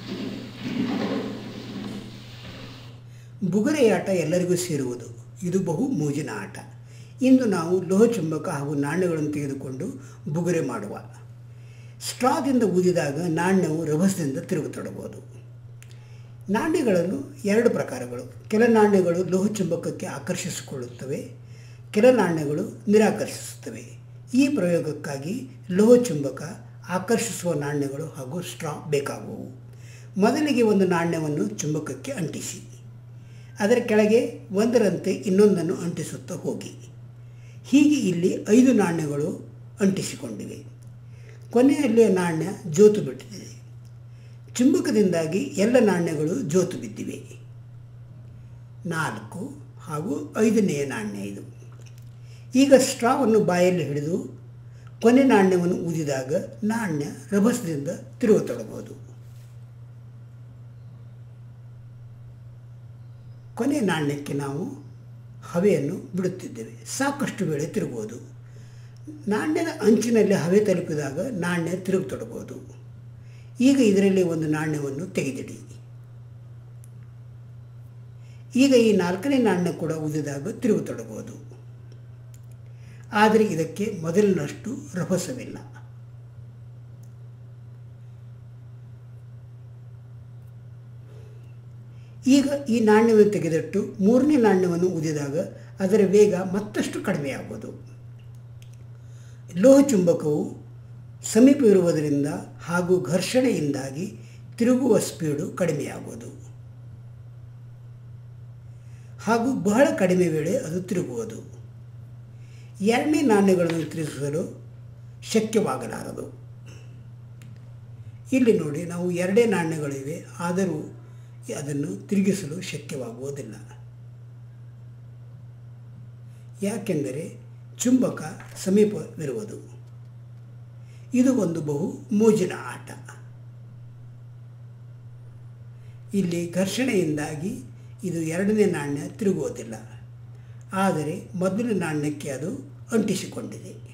ಬುಗುರೆಯಾಟ ಎಲ್ಲರಿಗೂ ಸೇರುವುದು ಇದು ಬಹು ಮೋಜಿನ ಆಟ ಇಂದು ನಾವು ಲೋಹಚುಂಬಕ ಹಾಗೂ ನಾಣ್ಯಗಳನ್ನು ತೆಗೆದುಕೊಂಡು ಬುಗುರೆ ಮಾಡುವ ಸ್ಟ್ರಾದಿಂದ ಊದಿದಾಗ ನಾಣ್ಯವು ರಭಸದಿಂದ ತಿರುಗತೊಡಬಹುದು ನಾಣ್ಯಗಳನ್ನು ಎರಡು ಪ್ರಕಾರಗಳು ಕೆಲ ನಾಣ್ಯಗಳು ಲೋಹಚುಂಬಕಕ್ಕೆ ಆಕರ್ಷಿಸಿಕೊಳ್ಳುತ್ತವೆ ಕೆಲ ನಾಣ್ಯಗಳು ನಿರಾಕರ್ಷಿಸುತ್ತವೆ ಈ ಪ್ರಯೋಗಕ್ಕಾಗಿ ಲೋಹಚುಂಬಕ ಆಕರ್ಷಿಸುವ ನಾಣ್ಯಗಳು ಹಾಗೂ ಸ್ಟ್ರಾ ಬೇಕಾಗುವು ಮೊದಲಿಗೆ ಒಂದು ನಾಣ್ಯವನ್ನು ಚುಂಬಕಕ್ಕೆ ಅಂಟಿಸಿ ಅದರ ಕೆಳಗೆ ಒಂದರಂತೆ ಇನ್ನೊಂದನ್ನು ಅಂಟಿಸುತ್ತಾ ಹೋಗಿ ಹೀಗೆ ಇಲ್ಲಿ ಐದು ನಾಣ್ಯಗಳು ಅಂಟಿಸಿಕೊಂಡಿವೆ ಕೊನೆಯಲ್ಲಿ ನಾಣ್ಯ ಜೋತು ಬಿಟ್ಟಿದೆ ಚುಂಬಕದಿಂದಾಗಿ ಎಲ್ಲ ನಾಣ್ಯಗಳು ಜೋತು ಬಿದ್ದಿವೆ ನಾಲ್ಕು ಹಾಗೂ ಐದನೆಯ ನಾಣ್ಯ ಇದು ಈಗ ಸ್ಟ್ರಾವನ್ನು ಬಾಯಲ್ಲಿ ಹಿಡಿದು ಕೊನೆ ನಾಣ್ಯವನ್ನು ಊದಿದಾಗ ನಾಣ್ಯ ರಭಸದಿಂದ ತಿರುಗತೊಡಬಹುದು ಕೊನೆ ನಾಣ್ಯಕ್ಕೆ ನಾವು ಹವೆಯನ್ನು ಬಿಡುತ್ತಿದ್ದೇವೆ ಸಾಕಷ್ಟು ವೇಳೆ ತಿರುಗುವುದು ನಾಣ್ಯದ ಅಂಚಿನಲ್ಲಿ ಹವೆ ತಲುಪಿದಾಗ ನಾಣ್ಯ ತಿರುಗತೊಡಬಹುದು ಈಗ ಇದರಲ್ಲಿ ಒಂದು ನಾಣ್ಯವನ್ನು ತೆಗೆದಿಡಿ ಈಗ ಈ ನಾಲ್ಕನೇ ನಾಣ್ಯ ಕೂಡ ಊದಿದಾಗ ತಿರುಗತೊಡಬಹುದು ಆದರೆ ಇದಕ್ಕೆ ಮೊದಲಿನಷ್ಟು ರಭಸವಿಲ್ಲ ಈಗ ಈ ನಾಣ್ಯವನ್ನು ತೆಗೆದಿಟ್ಟು ಮೂರನೇ ನಾಣ್ಯವನ್ನು ಊದಿದಾಗ ಅದರ ವೇಗ ಮತ್ತಷ್ಟು ಕಡಿಮೆಯಾಗುವುದು ಲೋಹಚುಂಬಕವು ಸಮೀಪವಿರುವುದರಿಂದ ಹಾಗೂ ಘರ್ಷಣೆಯಿಂದಾಗಿ ತಿರುಗುವ ಸ್ಪೀಡು ಕಡಿಮೆಯಾಗುವುದು ಹಾಗೂ ಬಹಳ ಕಡಿಮೆ ವೇಳೆ ಅದು ತಿರುಗುವುದು ಎರಡನೇ ನಾಣ್ಯಗಳನ್ನು ತಿರುಗಿಸಲು ಶಕ್ಯವಾಗಲಾರದು ಇಲ್ಲಿ ನೋಡಿ ನಾವು ಎರಡೇ ನಾಣ್ಯಗಳಿವೆ ಆದರೂ ಅದನ್ನು ತಿರುಗಿಸಲು ಶಕ್ಯವಾಗುವುದಿಲ್ಲ ಯಾಕೆಂದರೆ ಚುಂಬಕ ಸಮೀಪವಿರುವುದು ಇದು ಒಂದು ಬಹು ಮೋಜಿನ ಆಟ ಇಲ್ಲಿ ಘರ್ಷಣೆಯಿಂದಾಗಿ ಇದು ಎರಡನೇ ನಾಣ್ಯ ತಿರುಗುವುದಿಲ್ಲ ಆದರೆ ಮೊದಲನೇ ನಾಣ್ಯಕ್ಕೆ ಅದು ಅಂಟಿಸಿಕೊಂಡಿದೆ